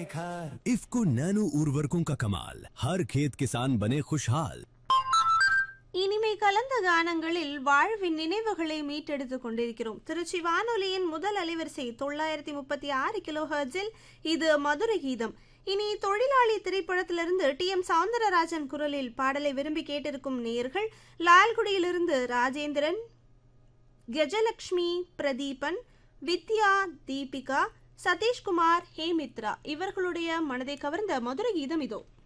निखार इफ्को नैनो उर्वरकों का कमाल हर खेत किसान बने खुशहाल இனிமை கலந்த கானங்களில் வாழ்வின் நினைவுகளை மீட்டெடுத்துக் கொண்டிருக்கிறோம் திருச்சி வானொலியின் முதல் அலைவரிசை தொள்ளாயிரத்தி முப்பத்தி ஆறு கிலோ ஹெர்ட்ஸில் இது மதுரை கீதம் இனி தொழிலாளி திரைப்படத்திலிருந்து டி எம் சவுந்தரராஜன் குரலில் பாடலை விரும்பி கேட்டிருக்கும் நேயர்கள் லால்குடியிலிருந்து ராஜேந்திரன் கஜலக்ஷ்மி பிரதீபன் வித்யா தீபிகா சதீஷ்குமார் ஹேமித்ரா இவர்களுடைய மனதை கவர்ந்த மதுரை கீதம் இதோ